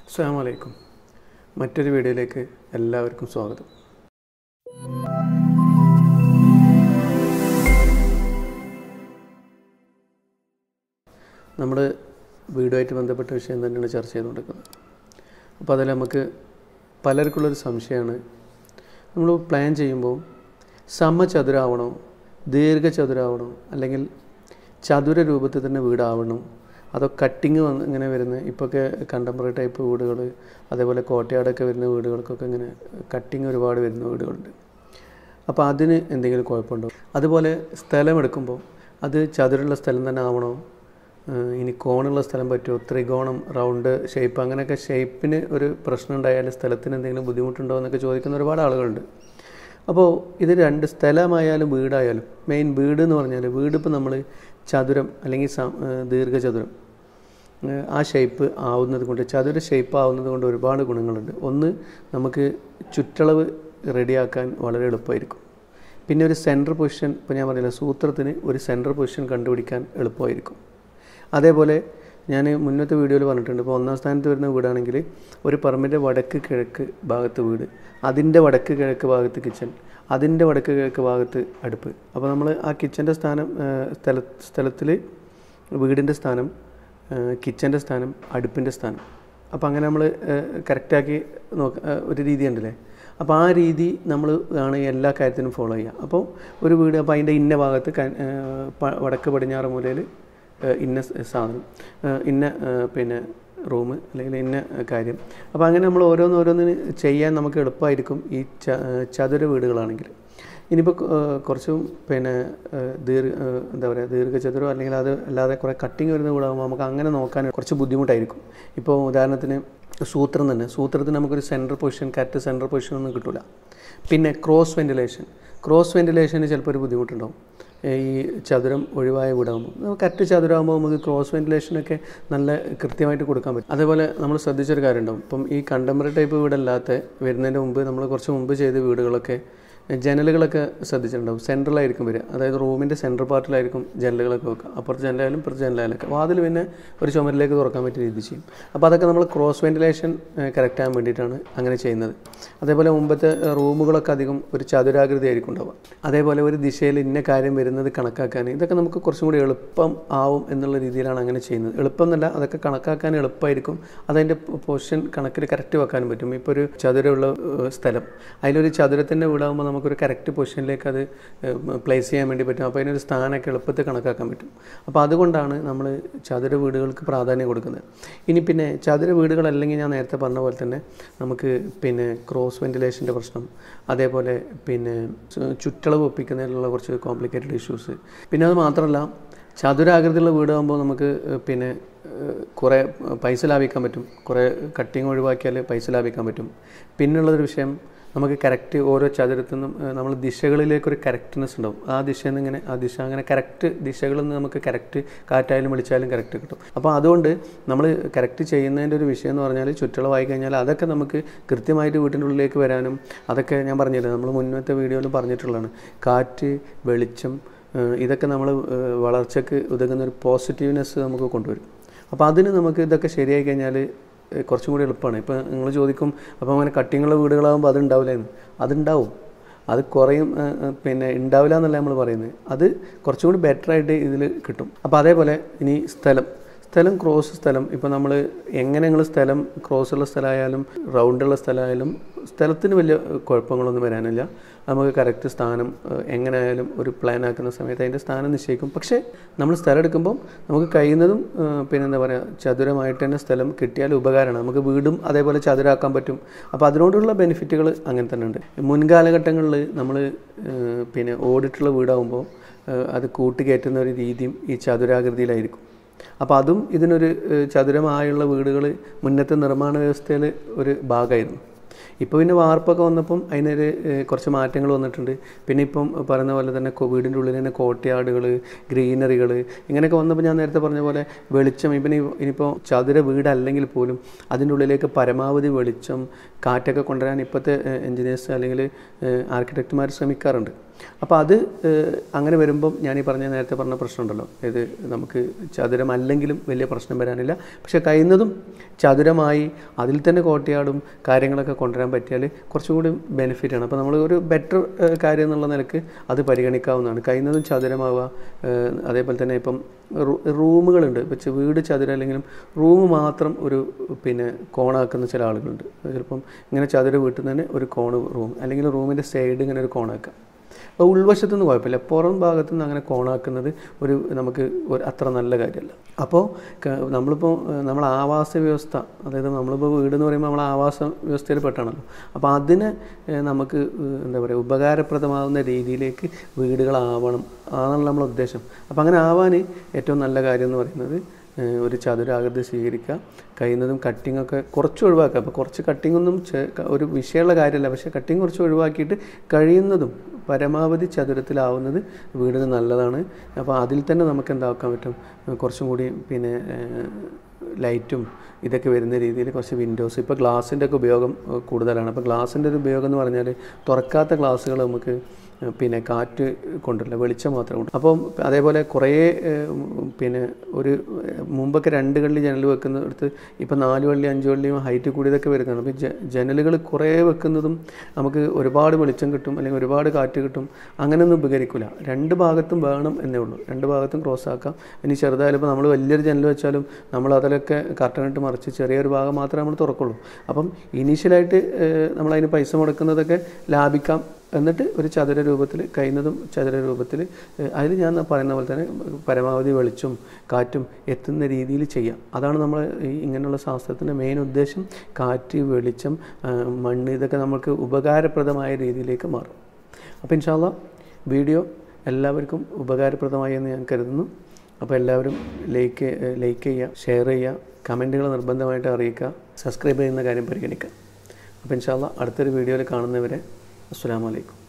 അസ്സാം വലൈക്കും മറ്റൊരു വീഡിയോയിലേക്ക് എല്ലാവർക്കും സ്വാഗതം നമ്മൾ വീടുമായിട്ട് ബന്ധപ്പെട്ട വിഷയം തന്നെയാണ് ചർച്ച ചെയ്തുകൊണ്ടിരിക്കുന്നത് അപ്പോൾ അതിൽ നമുക്ക് പലർക്കുള്ളൊരു സംശയമാണ് നമ്മൾ പ്ലാൻ ചെയ്യുമ്പോൾ സമചതുരാവണോ ദീർഘചതുരാവണോ അല്ലെങ്കിൽ ചതുര രൂപത്തിൽ തന്നെ വീടാവണം അതോ കട്ടിങ് വന്ന് ഇങ്ങനെ വരുന്ന ഇപ്പോഴൊക്കെ കണ്ടംപററി ടൈപ്പ് വീടുകൾ അതേപോലെ കോട്ടയാടൊക്കെ വരുന്ന വീടുകൾക്കൊക്കെ ഇങ്ങനെ കട്ടിങ് ഒരുപാട് വരുന്ന വീടുകളുണ്ട് അപ്പോൾ അതിന് എന്തെങ്കിലും കുഴപ്പമുണ്ടോ അതുപോലെ സ്ഥലം എടുക്കുമ്പോൾ അത് ചതുരുള്ള സ്ഥലം തന്നെ ആവണോ ഏഹ് ഇനി കോണുള്ള സ്ഥലം പറ്റുമോ ത്രികോണം റൗണ്ട് ഷേപ്പ് അങ്ങനെയൊക്കെ ഷേപ്പിന് ഒരു പ്രശ്നം ഉണ്ടായാൽ സ്ഥലത്തിന് എന്തെങ്കിലും ബുദ്ധിമുട്ടുണ്ടോ എന്നൊക്കെ ചോദിക്കുന്ന ഒരുപാട് ആളുകളുണ്ട് അപ്പോൾ ഇത് രണ്ട് സ്ഥലമായാലും വീടായാലും മെയിൻ വീട് എന്ന് പറഞ്ഞാൽ വീട് ഇപ്പോൾ നമ്മൾ ചതുരം അല്ലെങ്കിൽ സം- ഏഹ് ദീർഘചതുരം ഏഹ് ആ ഷേപ്പ് ആവുന്നത് കൊണ്ട് ചതുര ഷേപ്പ് ആവുന്നത് കൊണ്ട് ഒരുപാട് ഗുണങ്ങളുണ്ട് ഒന്ന് നമുക്ക് ചുറ്റളവ് റെഡിയാക്കാൻ വളരെ എളുപ്പമായിരിക്കും പിന്നെ ഒരു സെൻറ്റർ പൊസിഷൻ ഇപ്പോൾ ഞാൻ പറഞ്ഞില്ല സൂത്രത്തിന് ഒരു സെൻറ്റർ പൊസിഷൻ കണ്ടുപിടിക്കാൻ എളുപ്പമായിരിക്കും അതേപോലെ ഞാൻ മുന്നത്തെ വീഡിയോയിൽ പറഞ്ഞിട്ടുണ്ട് ഇപ്പോൾ ഒന്നാം സ്ഥാനത്ത് വരുന്ന വീടാണെങ്കിൽ ഒരു പറമ്പിൻ്റെ വടക്ക് കിഴക്ക് ഭാഗത്ത് വീട് അതിൻ്റെ വടക്ക് കിഴക്ക് ഭാഗത്ത് കിച്ചൺ അതിൻ്റെ വടക്ക് കിഴക്ക് ഭാഗത്ത് അടുപ്പ് അപ്പോൾ നമ്മൾ ആ കിച്ചൻ്റെ സ്ഥാനം ഏഹ് സ്ഥല സ്ഥലത്തിൽ വീടിൻ്റെ സ്ഥാനം കിച്ചൻ്റെ സ്ഥാനം അടുപ്പിൻ്റെ സ്ഥാനം അപ്പോൾ അങ്ങനെ നമ്മൾ കറക്റ്റാക്കി നോക്ക ഏഹ് ഒരു രീതി ഉണ്ടല്ലേ അപ്പോൾ ആ രീതി നമ്മൾ ആണ് എല്ലാ കാര്യത്തിനും ഫോളോ ചെയ്യുക അപ്പോൾ ഒരു വീട് അപ്പോൾ അതിൻ്റെ ഇന്ന ഭാഗത്ത് ക- ഏഹ് പ- വടക്ക് പടിഞ്ഞാറ് മൂലയിൽ ഏഹ് ഇന്ന സ- സാധനം ഏഹ് ഇന്ന ഏഹ് പിന്നെ റൂം അല്ലെങ്കിൽ ഇന്ന കാര്യം അപ്പോൾ അങ്ങനെ നമ്മൾ ഓരോന്ന് ഓരോന്നിന് ചെയ്യാൻ നമുക്ക് എളുപ്പമായിരിക്കും ഈ ച ചതുര വീടുകളാണെങ്കിൽ ഇനിയിപ്പോൾ കുറച്ചും പിന്നെ ഏഹ് ദീർഘ ഏഹ് എന്താ പറയുക ദീർഘചതുരം അല്ലെങ്കിൽ അത് അല്ലാതെ കുറേ കട്ടിങ് വരുന്ന വീടാകുമ്പോൾ നമുക്ക് അങ്ങനെ നോക്കാൻ കുറച്ച് ബുദ്ധിമുട്ടായിരിക്കും ഇപ്പോൾ ഉദാഹരണത്തിന് സൂത്രം തന്നെ സൂത്രത്തിന് നമുക്കൊരു central position correct central position ഒന്നും കിട്ടില്ല പിന്നെ ക്രോസ് വെൻറ്റിലേഷൻ ക്രോസ് വെൻറ്റിലേഷന് ചിലപ്പോൾ ഒരു ബുദ്ധിമുട്ടുണ്ടാവും ഈ ചതുരം ഒഴിവായ വീടാകുമ്പോൾ കറക്റ്റ് ചതുരമാകുമ്പോൾ നമുക്ക് ക്രോസ് വെൻറ്റിലേഷനൊക്കെ നല്ല കൃത്യമായിട്ട് കൊടുക്കാൻ പറ്റും അതേപോലെ നമ്മൾ ശ്രദ്ധിച്ചൊരു കാര്യം ഉണ്ടാവും ഇപ്പം ഈ കണ്ടംപററി ടൈപ്പ് വീടല്ലാത്ത വരുന്നതിന് മുമ്പ് നമ്മൾ കുറച്ച് മുമ്പ് ചെയ്ത വീടുകളൊക്കെ ജനലുകളൊക്കെ ശ്രദ്ധിച്ചിട്ടുണ്ടാവും സെൻട്രലായിരിക്കും വരിക അതായത് റൂമിൻ്റെ സെൻട്രൽ പാർട്ടിലായിരിക്കും ജനലുകളൊക്കെ വെക്കുക അപ്പുറത്ത് ജനലായാലും ഇപ്പുറത്ത് ജനലായാലൊക്കെ വാതിൽ പിന്നെ ഒരു ചുമരിലേക്ക് തുറക്കാൻ പറ്റിയ രീതി ചെയ്യും അപ്പോൾ അതൊക്കെ നമ്മൾ ക്രോസ് വെൻറ്റിലേഷൻ കറക്റ്റ് ആകാൻ വേണ്ടിയിട്ടാണ് അങ്ങനെ ചെയ്യുന്നത് അതേപോലെ മുമ്പത്തെ റൂമുകളൊക്കെ അധികം ഒരു ചതുരാകൃതി ആയിരിക്കും ഉണ്ടാവുക അതേപോലെ ഒരു ദിശയിൽ ഇന്ന കാര്യം വരുന്നത് കണക്കാക്കാൻ ഇതൊക്കെ നമുക്ക് കുറച്ചും കൂടി എളുപ്പം ആവും എന്നുള്ള രീതിയിലാണ് അങ്ങനെ ചെയ്യുന്നത് എളുപ്പം എന്നല്ല അതൊക്കെ കണക്കാക്കാൻ എളുപ്പമായിരിക്കും അതതിൻ്റെ പൊസിഷൻ കണക്കിൽ കറക്റ്റ് വെക്കാനും പറ്റും ഇപ്പോൾ ഒരു ചതുരമുള്ള ഏഹ്, സ്ഥലം അതിലൊരു ചതുരത്തിൻ്റെ വീടാകുമ്പോൾ നമുക്കൊരു കറക്റ്റ് പൊസിഷനിലേക്ക് അത് പ്ലേസ് ചെയ്യാൻ വേണ്ടി പറ്റും അപ്പോൾ അതിനൊരു സ്ഥാനമൊക്കെ എളുപ്പത്തിൽ കണക്കാക്കാൻ പറ്റും അപ്പോൾ അതുകൊണ്ടാണ് നമ്മൾ ചതുര വീടുകൾക്ക് പ്രാധാന്യം കൊടുക്കുന്നത് ഇനി പിന്നെ ചതുര വീടുകളല്ലെങ്കിൽ ഞാൻ നേരത്തെ പറഞ്ഞ പോലെ തന്നെ നമുക്ക് പിന്നെ ക്രോസ് വെൻറ്റിലേഷൻ്റെ പ്രശ്നം അതേപോലെ പിന്നെ ചു- ചുറ്റളവ് ഒപ്പിക്കുന്നതിലുള്ള കുറച്ച് കോംപ്ലിക്കേറ്റഡ് ഇഷ്യൂസ് പിന്നെ അത് മാത്രമല്ല ചതുരാകൃതിയുള്ള വീടാകുമ്പോൾ നമുക്ക് ഏഹ്, പിന്നെ ഏഹ്, കുറേ പൈസ ലാഭിക്കാൻ പറ്റും കുറേ കട്ടിങ് ഒഴിവാക്കിയാൽ പൈസ ലാഭിക്കാൻ പറ്റും പിന്നുള്ളൊരു വിഷയം നമുക്ക് കറക്റ്റ് ഓരോ ചതുരത്തിൽ നിന്നും ഏഹ്, നമ്മൾ ദിശകളിലേക്കൊരു കറക്റ്റ്നെസ് ഉണ്ടാവും ആ ദിശയിൽ നിന്ന് ഇങ്ങനെ ആ ദിശ അങ്ങനെ കറക്റ്റ് ദിശകളിൽ നിന്ന് നമുക്ക് കറക്റ്റ് കാറ്റായാലും വിളിച്ചാലും കറക്റ്റ് കിട്ടും അപ്പോൾ അതുകൊണ്ട് നമ്മൾ കറക്റ്റ് ചെയ്യുന്നതിൻ്റെ ഒരു വിഷയം എന്ന് പറഞ്ഞാൽ ചുറ്റളവായി കഴിഞ്ഞാൽ അതൊക്കെ നമുക്ക് കൃത്യമായിട്ട് വീട്ടിൻ്റെ ഉള്ളിലേക്ക് വരാനും അതൊക്കെ ഞാൻ പറഞ്ഞില്ലേ നമ്മൾ മുന്നത്തെ വീഡിയോയിൽ പറഞ്ഞിട്ടുള്ളതാണ് കാറ്റ് വെളിച്ചം ഏഹ്, ഇതൊക്കെ നമ്മൾ ഏഹ്, വളർച്ചയ്ക്ക് ഉതകുന്ന ഒരു പോസിറ്റീവ്നെസ് നമുക്ക് കൊണ്ടുവരും അപ്പോൾ അതിന് നമുക്ക് ഇതൊക്കെ ശരിയായി കഴിഞ്ഞാൽ ഏഹ് കുറച്ചും കൂടി എളുപ്പമാണ് ഇപ്പോൾ നിങ്ങൾ ചോദിക്കും അപ്പോൾ അങ്ങനെ കട്ടിങ്ങുള്ള വീടുകളാകുമ്പോൾ അത് ഉണ്ടാവില്ലെന്ന് അതുണ്ടാവും അത് കുറയും ഏഹ്, ഏഹ്, പിന്നെ ഉണ്ടാവില്ല എന്നല്ല നമ്മൾ പറയുന്നത് അത് കുറച്ചും കൂടി ബെറ്റർ ആയിട്ട് ഇതിൽ കിട്ടും അപ്പോൾ അതേപോലെ ഇനി സ്ഥലം സ്ഥലം ക്രോസ് സ്ഥലം ഇപ്പോൾ നമ്മൾ എങ്ങനെ നിങ്ങൾ സ്ഥലം ക്രോസ് ഉള്ള സ്ഥലമായാലും റൗണ്ടുള്ള സ്ഥലമായാലും സ്ഥലത്തിന് വലിയ കുഴപ്പങ്ങളൊന്നും വരാനില്ല നമുക്ക് കറക്റ്റ് സ്ഥാനം ഏഹ്, എങ്ങനെയായാലും ഒരു പ്ലാൻ ആക്കുന്ന സമയത്ത് അതിൻ്റെ സ്ഥാനം നിശ്ചയിക്കും പക്ഷേ നമ്മൾ സ്ഥലം എടുക്കുമ്പോൾ നമുക്ക് കഴിയുന്നതും ഏഹ്, പിന്നെന്താ പറയുക ചതുരമായിട്ട് തന്നെ സ്ഥലം കിട്ടിയാൽ ഉപകാരമാണ് നമുക്ക് വീടും അതേപോലെ ചതുരാക്കാൻ പറ്റും അപ്പോൾ അതിനോടുള്ള ബെനിഫിറ്റുകൾ അങ്ങനെ തന്നെ ഉണ്ട് മുൻകാലഘട്ടങ്ങളിൽ നമ്മൾ ഏഹ്, പിന്നെ ഓടിട്ടുള്ള വീടാകുമ്പോൾ ഏഹ്, അത് കൂട്ടുകയറ്റുന്ന ഒരു രീതിയും ഈ ചതുരാകൃതിയിലായിരിക്കും അപ്പോൾ അതും ഇതിനൊരു ഏഹ്, ചതുരമായുള്ള വീടുകൾ മുന്നത്തെ നിർമ്മാണ വ്യവസ്ഥയിൽ ഒരു ഭാഗമായിരുന്നു ഇപ്പോൾ പിന്നെ വാർപ്പൊക്കെ വന്നപ്പം അതിനൊരു ഏഹ്, കുറച്ച് മാറ്റങ്ങൾ വന്നിട്ടുണ്ട് പിന്നെ ഇപ്പം പറയുന്ന പോലെ തന്നെ കൊ- വീടിൻ്റെ ഉള്ളിൽ തന്നെ കോട്ടയാടുകൾ ഗ്രീനറികൾ ഇങ്ങനെയൊക്കെ വന്നപ്പോൾ ഞാൻ നേരത്തെ പറഞ്ഞ പോലെ വെളിച്ചം ഇപ്പം ഇനി ഇനിയിപ്പോൾ ചതുര വീടല്ലെങ്കിൽ പോലും അതിൻ്റെ ഉള്ളിലേക്ക് പരമാവധി വെളിച്ചം കാറ്റൊക്കെ കൊണ്ടുവരാൻ ഇപ്പോഴത്തെ എൻജിനീയേഴ്സ് അല്ലെങ്കിൽ ആർക്കിടെക്റ്റുമാർ ശ്രമിക്കാറുണ്ട് അപ്പോൾ അത് ഏഹ്, അങ്ങനെ വരുമ്പം ഞാൻ ഈ പറഞ്ഞ നേരത്തെ പറഞ്ഞ പ്രശ്നമുണ്ടല്ലോ ഇത് നമുക്ക് ചതുരം അല്ലെങ്കിലും വലിയ പ്രശ്നം വരാനില്ല പക്ഷേ കഴിയുന്നതും ചതുരമായി അതിൽ തന്നെ കോട്ടയാടും കാര്യങ്ങളൊക്കെ കൊണ്ടുവരാൻ പറ്റിയാൽ കുറച്ചുകൂടി ബെനിഫിറ്റാണ് അപ്പോൾ നമ്മൾ ഒരു ബെറ്റർ കാര്യം എന്നുള്ള നിലക്ക് അത് പരിഗണിക്കാവുന്നതാണ് കഴിയുന്നതും ചതുരമാവുക ഏഹ്, അതേപോലെ തന്നെ ഇപ്പം റൂ- റൂമുകളുണ്ട് ഇപ്പം ചെ- വീട് ചതുരം അല്ലെങ്കിലും റൂം മാത്രം ഒരു പിന്നെ കോണാക്കുന്ന ചില ആളുകളുണ്ട് ചിലപ്പം ഇങ്ങനെ ചതുര വീട്ടിൽ നിന്ന് തന്നെ ഒരു കോണ് റൂം അല്ലെങ്കിൽ റൂമിൻ്റെ സൈഡ് ഇങ്ങനെ ഒരു കോണാക്കാം അപ്പോൾ ഉൾവശത്തു നിന്ന് കുഴപ്പമില്ല പുറം ഭാഗത്തു നിന്ന് അങ്ങനെ കോണാക്കുന്നത് ഒരു നമുക്ക് ഒരു അത്ര നല്ല കാര്യമല്ല അപ്പോൾ ക- നമ്മളിപ്പോൾ ഏഹ്, നമ്മളെ ആവാസ വ്യവസ്ഥ അതായത് നമ്മളിപ്പോൾ വീട് എന്ന് പറയുമ്പോൾ നമ്മൾ ആവാസ വ്യവസ്ഥയിൽ പെട്ടാണല്ലോ അപ്പോൾ അതിന് ഏഹ്, നമുക്ക് ഏഹ്, എന്താ പറയുക ഉപകാരപ്രദമാവുന്ന രീതിയിലേക്ക് വീടുകളാവണം അതാണ് നമ്മളെ ഉദ്ദേശം അപ്പോൾ അങ്ങനെ ആവാൻ ഏറ്റവും നല്ല കാര്യം എന്ന് പറയുന്നത് ഏഹ്, ഒരു ചതുരാകൃതി സ്വീകരിക്കുക കഴിയുന്നതും കട്ടിംഗ് ഒക്കെ കുറച്ച് ഒഴിവാക്കുക അപ്പോൾ കുറച്ച് കട്ടിംഗ് ഒന്നും ചെ- ക- ഒരു വിഷയമുള്ള കാര്യമല്ല പക്ഷേ കട്ടിംഗ് കുറച്ച് ഒഴിവാക്കിയിട്ട് കഴിയുന്നതും പരമാവധി ചതുരത്തിലാവുന്നത് വീടിന് നല്ലതാണ് അപ്പോൾ അതിൽ തന്നെ നമുക്ക് എന്താക്കാൻ പറ്റും ഏഹ് കുറച്ചും കൂടി പിന്നെ ഏഹ്, ലൈറ്റും ഇതൊക്കെ വരുന്ന രീതിയിൽ കുറച്ച് വിൻഡോസ് ഇപ്പോൾ ഗ്ലാസിൻ്റെ ഒക്കെ ഉപയോഗം ഏഹ്, കൂടുതലാണ് അപ്പോൾ ഗ്ലാസിൻ്റെ ഒരു ഉപയോഗം എന്ന് പറഞ്ഞാൽ തുറക്കാത്ത ഗ്ലാസ്സുകൾ നമുക്ക് ഏഹ്, പിന്നെ കാറ്റ് കൊണ്ടില്ല വെളിച്ചം മാത്രം കൊണ്ട് അപ്പം അതേപോലെ കുറേ ഏഹ്, ഉം, പിന്നെ ഒരു ഏഹ്, മുമ്പൊക്കെ രണ്ട് കള്ളി ജനൽ വെക്കുന്നിടത്ത് ഇപ്പം നാല് വള്ളി അഞ്ച് വള്ളിയും ഹൈറ്റ് കൂടിയതൊക്കെ വരുന്നതാണ് അപ്പോൾ ജ ജനലുകൾ കുറേ വെക്കുന്നതും നമുക്ക് ഒരുപാട് വെളിച്ചം കിട്ടും അല്ലെങ്കിൽ ഒരുപാട് കാറ്റ് കിട്ടും അങ്ങനെയൊന്നും ഉപകരിക്കില്ല രണ്ട് ഭാഗത്തും വേണം എന്നേ ഉള്ളൂ രണ്ട് ഭാഗത്തും ക്രോസ് ആക്കാം ഇനി ചെറുതായാലും ഇപ്പോൾ നമ്മൾ വലിയൊരു ജനൽ വെച്ചാലും നമ്മൾ അതിലൊക്കെ കർട്ടനിട്ട് മറിച്ച് ചെറിയൊരു ഭാഗം മാത്രമേ നമ്മൾ തുറക്കുള്ളൂ അപ്പം ഇനീഷ്യലായിട്ട് നമ്മൾ അതിന് പൈസ മുടക്കുന്നതൊക്കെ ലാഭിക്കാം എന്നിട്ട് ഒരു ചതുര രൂപത്തിൽ കഴിയുന്നതും ചതുര രൂപത്തിൽ അതിൽ ഞാൻ പറയുന്ന പോലെ തന്നെ പരമാവധി വെളിച്ചും കാറ്റും എത്തുന്ന രീതിയിൽ ചെയ്യാം അതാണ് നമ്മൾ ഈ ഇങ്ങനെയുള്ള ശാസ്ത്രത്തിൻ്റെ മെയിൻ ഉദ്ദേശം കാറ്റ് വെളിച്ചം ആ, മണ്ണ് ഇതൊക്കെ നമുക്ക് ഉപകാരപ്രദമായ രീതിയിലേക്ക് മാറും അപ്പോൾ ഇൻഷാല്ല വീഡിയോ എല്ലാവർക്കും ഉപകാരപ്രദമായി എന്ന് ഞാൻ കരുതുന്നു അപ്പോൾ എല്ലാവരും ലൈക്ക് ലൈക്ക് ചെയ്യുക ഷെയർ ചെയ്യുക കമൻറ്റുകൾ നിർബന്ധമായിട്ട് അറിയിക്കുക സബ്സ്ക്രൈബ് ചെയ്യുന്ന കാര്യം പരിഗണിക്കുക അപ്പോൾ ഇൻഷാല്ല അടുത്തൊരു വീഡിയോയിൽ കാണുന്നവരെ അസ്സാം വലൈക്കും